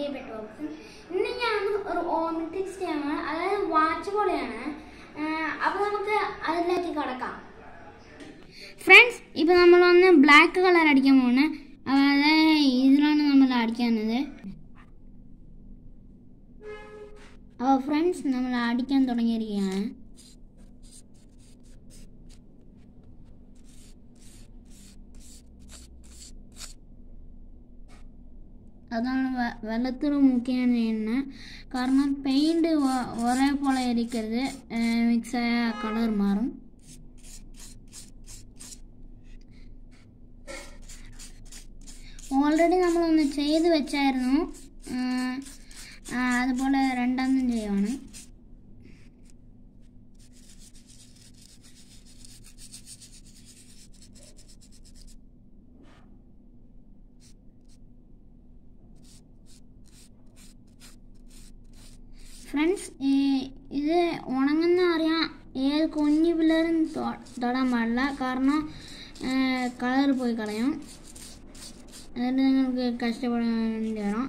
പ്രിയപ്പെട്ട ബോക്സ് ഇന്ന് ഞാൻ ഒരു ഓമിറ്റിക്സ് ആണ് അതായത് വാച്ച് പോലെയാണ് അപ്പോൾ നമുക്ക് അതിലേക്ക് കടക്കാം ഫ്രണ്ട്സ് ഇപ്പോൾ നമ്മളൊന്ന് ബ്ലാക്ക് കളർ അടിക്കാൻ പോണ് അതായത് ഇതിലാണ് നമ്മൾ അടിക്കുന്നത് അപ്പോൾ ഫ്രണ്ട്സ് നമ്മൾ അടിക്കാൻ തുടങ്ങിയിരിക്കുകയാണ് അതാണ് വെ- വെള്ളത്തിൽ മുക്കിയാണ് ചെയ്യുന്നത് കാരണം പെയിൻറ് ഒരേപോലെ ഇരിക്കരുത് മിക്സായ കളർ മാറും ഓൾറെഡി നമ്മളൊന്ന് ചെയ്ത് വെച്ചായിരുന്നു ആ, ആ, അതുപോലെ രണ്ടാമതും ചെയ്യുവാണ് ഫ്രണ്ട്സ് ഇത് ഉണങ്ങുന്ന അറിയാം ഏത് കുഞ്ഞു പിള്ളേരും തൊ- തൊടാൻ പാടില്ല കാരണം കളർ പോയി കളയും എന്നിട്ട് നിങ്ങൾക്ക് കഷ്ടപ്പെടാൻ വേണ്ടി വരാം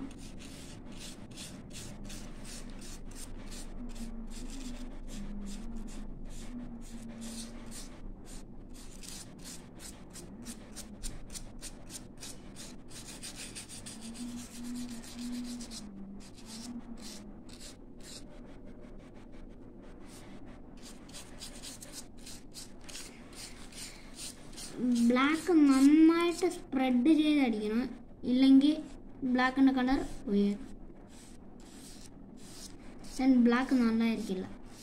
ബ്ലാക്ക് നന്നായിട്ട് സ്പ്രെഡ് ചെയ്ത് അടിക്കണം ഇല്ലെങ്കിൽ ബ്ലാക്കിൻ്റെ കളർ ഉയരും ബ്ലാക്ക് നല്ലതായിരിക്കില്ല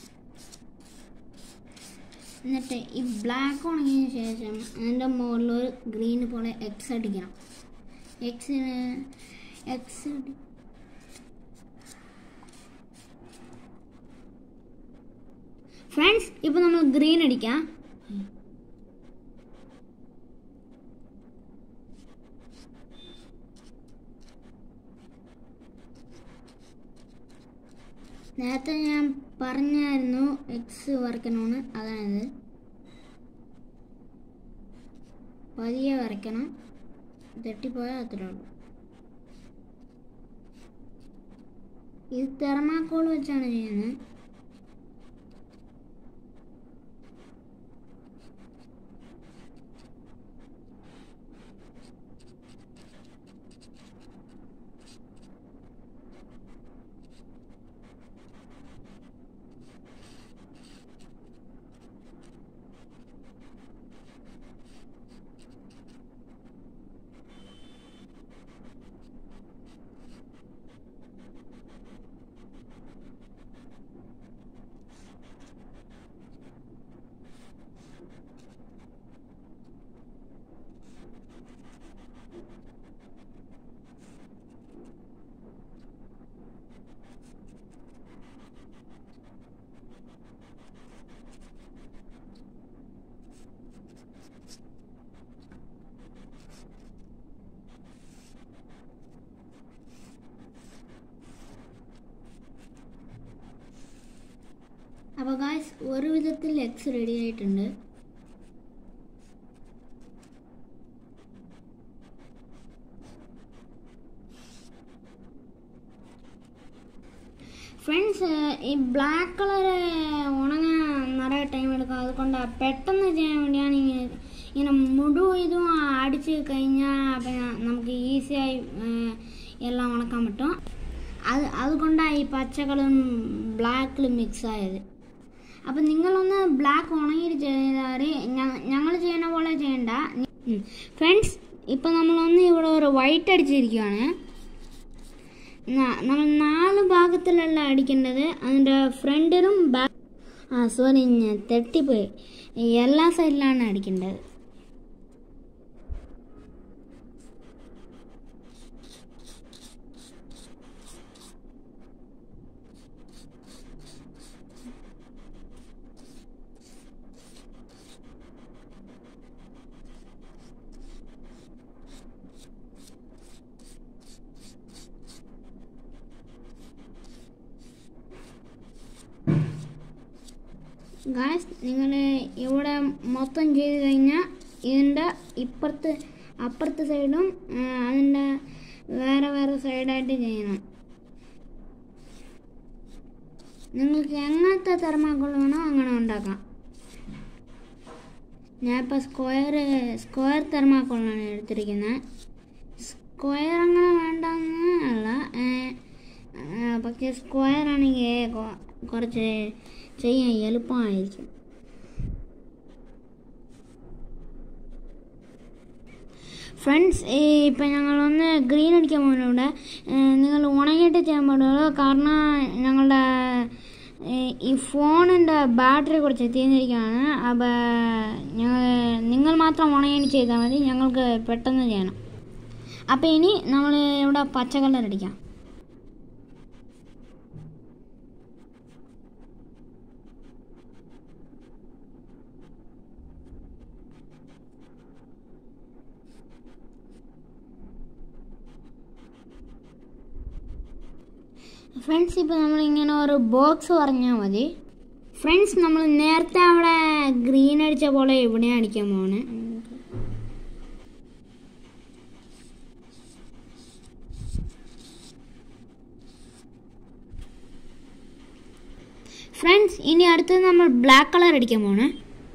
എന്നിട്ട് ഈ ബ്ലാക്ക് ഉണങ്ങിയതിന് ശേഷം അതിൻ്റെ മുകളിൽ ഒരു ഗ്രീൻ പോലെ എക്സ് അടിക്കണം എക്സിന് എക്സ് ഫ്രണ്ട്സ് ഇപ്പോൾ നമ്മൾ ഗ്രീൻ അടിക്കാം നേരത്തെ ഞാൻ പറഞ്ഞായിരുന്നു എക്സ് വരയ്ക്കണമെന്ന് അതാണിത് പതിയെ വരയ്ക്കണം തെറ്റിപ്പോയാൽ അത്രേ ഉള്ളൂ ഇത് തെർമാക്കോൾ വെച്ചാണ് ചെയ്യുന്നത് അപ്പോൾ ഗായ്സ് ഒരു വിധത്തിൽ എക്സ് റെഡി ആയിട്ടുണ്ട് ഫ്രണ്ട്സ് ഈ ബ്ലാക്ക് കളർ ഉണങ്ങാൻ നിറയെ ടൈം എടുക്കും അതുകൊണ്ട് പെട്ടെന്ന് ചെയ്യാൻ വേണ്ടിയാണ് ഇങ്ങനെ ഇങ്ങനെ മുഴുവൻ ഇതും അടിച്ച് കഴിഞ്ഞാൽ പിന്നെ നമുക്ക് ഈസിയായി എല്ലാം ഉണക്കാൻ പറ്റും അത് അതുകൊണ്ടാണ് ഈ പച്ചക്കളും ബ്ലാക്കിലും മിക്സ് ആയത് അപ്പം നിങ്ങളൊന്ന് ബ്ലാക്ക് ഉണങ്ങിയിട്ട് ചെയ്താൽ ഞങ്ങൾ ചെയ്യുന്ന പോലെ ചെയ്യണ്ട ഫ്രണ്ട്സ് ഇപ്പം നമ്മളൊന്ന് ഇവിടെ ഒരു വൈറ്റ് അടിച്ചിരിക്കുകയാണ് ന- നമ്മൾ നാല് ഭാഗത്തിലല്ല അടിക്കേണ്ടത് അതിൻ്റെ ഫ്രണ്ടിലും ബാക്ക് ആ സോറി ഞാൻ തെറ്റിപ്പോയി എല്ലാ സൈഡിലാണ് അടിക്കേണ്ടത് ഗായ്സ് നിങ്ങൾ ഇവിടെ മൊത്തം ചെയ്ത് കഴിഞ്ഞാൽ ഇതിൻ്റെ ഇപ്പുറത്ത് അപ്പുറത്തെ സൈഡും ആ, അതിൻ്റെ വേറെ വേറെ സൈഡായിട്ട് ചെയ്യണം നിങ്ങൾക്ക് എങ്ങനത്തെ തെർമാക്കോൾ വേണോ അങ്ങനെ ഉണ്ടാക്കാം ഞാൻ ഇപ്പോൾ സ്ക്വയർ സ്ക്വയർ തെർമാക്കോളാണ് എടുത്തിരിക്കുന്നത് സ്ക്വയർ അങ്ങനെ വേണ്ടെന്ന് അല്ല ഏ, ആ, പക്ഷേ സ്ക്വയർ ആണെങ്കിൽ കൊ- കുറച്ച് ചെയ്യാൻ എളുപ്പമായിരിക്കും ഫ്രണ്ട്സ് ഇപ്പം ഞങ്ങളൊന്ന് ഗ്രീൻ അടിക്കാൻ പോകുന്നുണ്ട് നിങ്ങൾ ഉണങ്ങിയിട്ട് ചെയ്യാൻ പാടുള്ളൂ കാരണം ഞങ്ങളുടെ ഏ, ഈ ഫോണിൻ്റെ ബാറ്ററി കുറച്ച് തീർന്നിരിക്കുകയാണ് അപ്പോൾ ഞങ്ങൾ നിങ്ങൾ മാത്രം ഉണങ്ങി ചെയ്താൽ മതി ഞങ്ങൾക്ക് പെട്ടെന്ന് ചെയ്യണം അപ്പോൾ ഇനി നമ്മൾ ഇവിടെ പച്ച കളർ അടിക്കാം ഫ്രണ്ട്സ് ഇപ്പോൾ നമ്മൾ ഇങ്ങനെ ഒരു ബോക്സ് പറഞ്ഞാൽ മതി ഫ്രണ്ട്സ് നമ്മൾ നേരത്തെ അവിടെ ഗ്രീൻ അടിച്ച പോലെ ഇവിടെ അടിക്കാൻ പോവാണ് ഫ്രണ്ട്സ് ഇനി അടുത്തത് നമ്മൾ ബ്ലാക്ക് കളർ അടിക്കാൻ പോവാണ്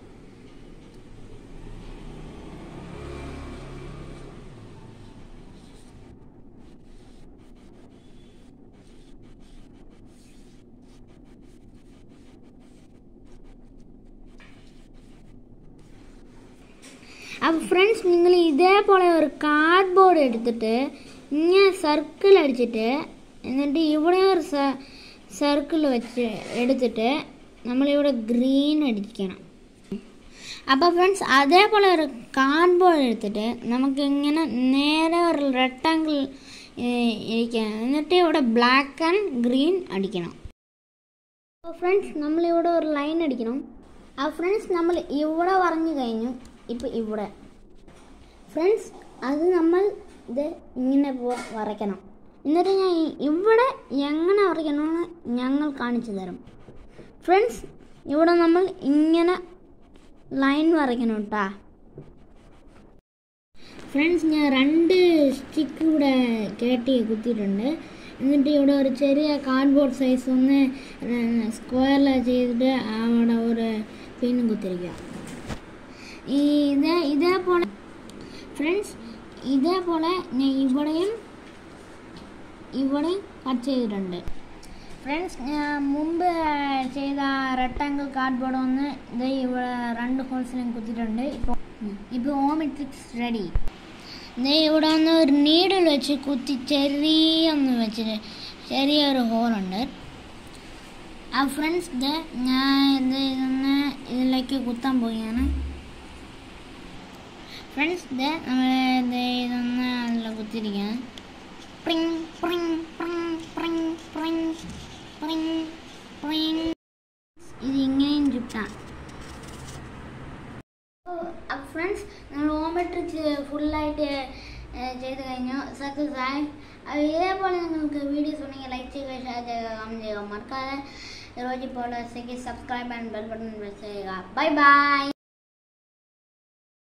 അപ്പോൾ ഫ്രണ്ട്സ് നിങ്ങൾ ഇതേപോലെ ഒരു കാർഡ്ബോർഡ് എടുത്തിട്ട് ഇങ്ങനെ സർക്കിൾ അടിച്ചിട്ട് എന്നിട്ട് ഇവിടെ ഒരു സർക്കിൾ വെച്ച് എടുത്തിട്ട് നമ്മളിവിടെ ഗ്രീൻ അടിക്കണം അപ്പോൾ ഫ്രണ്ട്സ് അതേപോലെ ഒരു കാർഡ്ബോർഡ് എടുത്തിട്ട് നമുക്ക് ഇങ്ങനെ നേരെ ഒരു റെക്ടാങ്കിൾ ഇരിക്കണം എന്നിട്ട് ഇവിടെ ബ്ലാക്ക് ആൻഡ് ഗ്രീൻ അടിക്കണം അപ്പോൾ ഫ്രണ്ട്സ് നമ്മളിവിടെ ഒരു ലൈൻ അടിക്കണം ആ ഫ്രണ്ട്സ് നമ്മൾ ഇവിടെ പറഞ്ഞു കഴിഞ്ഞു ഇപ്പോൾ ഇവിടെ ഫ്രണ്ട്സ് അത് നമ്മൾ ഇത് ഇങ്ങനെ പോ- വരയ്ക്കണം എന്നിട്ട് ഞാൻ ഈ- ഇവിടെ എങ്ങനെ വരയ്ക്കണമെന്ന് ഞങ്ങൾ കാണിച്ചു തരും ഫ്രണ്ട്സ് ഇവിടെ നമ്മൾ ഇങ്ങനെ ലൈൻ വരയ്ക്കണം കേട്ടാ ഫ്രണ്ട്സ് ഞാൻ രണ്ട് സ്റ്റിക്ക് ഇവിടെ കയറ്റി കുത്തിയിട്ടുണ്ട് എന്നിട്ട് ഇവിടെ ഒരു ചെറിയ കാർഡ്ബോർഡ് സൈസ് ഒന്ന് സ്ക്വയറിൽ ചെയ്തിട്ട് അവിടെ ഒരു പിന്നും കുത്തിരിക്കുക ഈ ഇതേ ഇതേപോലെ ഫ്രണ്ട്സ് ഇതേപോലെ ഞാൻ ഇവിടെയും ഇവിടെയും കട്ട് ചെയ്തിട്ടുണ്ട് ഫ്രണ്ട്സ് ഞാൻ മുമ്പ് ചെയ്ത റെക്ടാങ്കിൾ കാർഡ്ബോർഡ് ഒന്ന് ഇത് ഇവിടെ രണ്ട് ഹോൾസിലും കുത്തിയിട്ടുണ്ട് ഇപ്പോൾ ഇപ്പോൾ ഓമിട്രിക്സ് റെഡി ഇത് ഇവിടെ ഒന്ന് ഒരു നീഡിൽ വെച്ച് കുത്തി ചെറിയൊന്ന് വെച്ചിട്ട് ചെറിയൊരു ഹോളുണ്ട് ആ ഫ്രണ്ട്സ് ഇത് ഞാൻ ഇത് ഇതൊന്ന് ഇതിലേക്ക് കുത്താൻ പോവുകയാണ് ഫ്രണ്ട്സ് ഇത് നമ്മൾ ഇത് ഇതൊന്ന് അതിൽ കുത്തിരിക്കുകയാണ് പ്രിങ് പ്രിങ് പ്രിങ് പ്രിങ് പ്രിങ് പ്രിങ് പ്രിങ് ഇത് ഇങ്ങനെയും ചുറ്റാം ഫ്രണ്ട്സ് നമ്മൾ ഓമെട്രിക്സ് ഫുള്ളായിട്ട് ചെയ്ത് കഴിഞ്ഞു സക്സസ് ആയി അപ്പോൾ ഇതേപോലെ നിങ്ങൾക്ക് വീഡിയോസ് ഉണ്ടെങ്കിൽ ലൈക്ക് ചെയ്യുക ഷെയർ ചെയ്യുക കമൻറ്റ് ചെയ്യുക മറക്കാതെ റോജി പോളസയ്ക്ക് subscribe and bell button press ചെയ്യുക ബൈ ബൈ